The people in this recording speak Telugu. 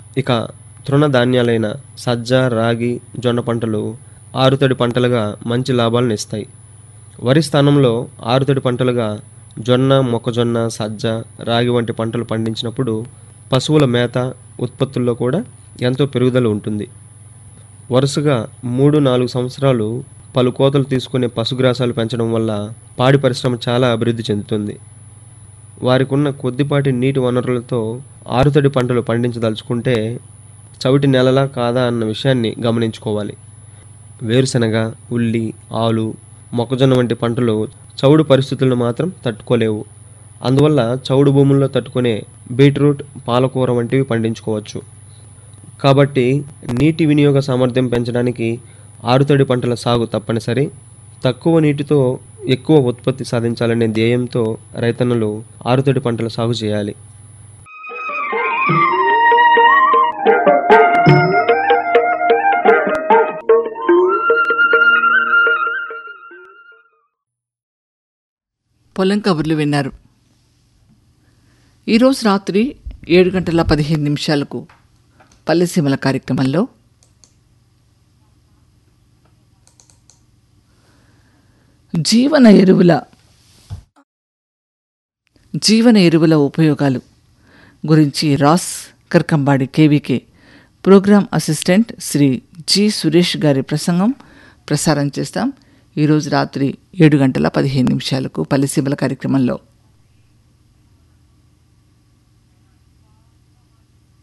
ఇక తృణధాన్యాలైన సజ్జ రాగి జొన్న పంటలు ఆరుతడి పంటలుగా మంచి లాభాలను ఇస్తాయి వరి స్థానంలో ఆరుతడి పంటలుగా జొన్న మొక్కజొన్న సజ్జ రాగి వంటి పంటలు పండించినప్పుడు పశువుల మేత ఉత్పత్తుల్లో కూడా ఎంతో పెరుగుదల ఉంటుంది వరుసగా మూడు నాలుగు సంవత్సరాలు పలు కోతలు తీసుకునే పశుగ్రాసాలు పెంచడం వల్ల పాడి పరిశ్రమ చాలా అభివృద్ధి చెందుతుంది వారికి ఉన్న కొద్దిపాటి నీటి వనరులతో ఆరుతడి పంటలు పండించదలుచుకుంటే చవిటి నెలలా కాదా అన్న విషయాన్ని గమనించుకోవాలి వేరుశనగ ఉల్లి ఆలు మొక్కజొన్న వంటి పంటలు చౌడు పరిస్థితులను మాత్రం తట్టుకోలేవు అందువల్ల చౌడు భూముల్లో తట్టుకునే బీట్రూట్ పాలకూర వంటివి పండించుకోవచ్చు కాబట్టి నీటి వినియోగ సామర్థ్యం పెంచడానికి ఆరుతడి పంటల సాగు తప్పనిసరి తక్కువ నీటితో ఎక్కువ ఉత్పత్తి సాధించాలనే ధ్యేయంతో రైతన్నలు ఆరుతడి పంటల సాగు చేయాలి పొలం కబుర్లు విన్నారు ఈరోజు రాత్రి ఏడు గంటల పదిహేను నిమిషాలకు పల్లెసీమల కార్యక్రమంలో జీవన ఎరువుల జీవన ఎరువుల ఉపయోగాలు గురించి రాస్ Karakambadi KVK programme assistant Shri G Suresh గారి ప్రసంగం ప్రసారం చేస్తాం ఈరోజు రాత్రి ఏడు గంటల పదిహేను నిమిషాలకు పల్లెసీమల కార్యక్రమంలో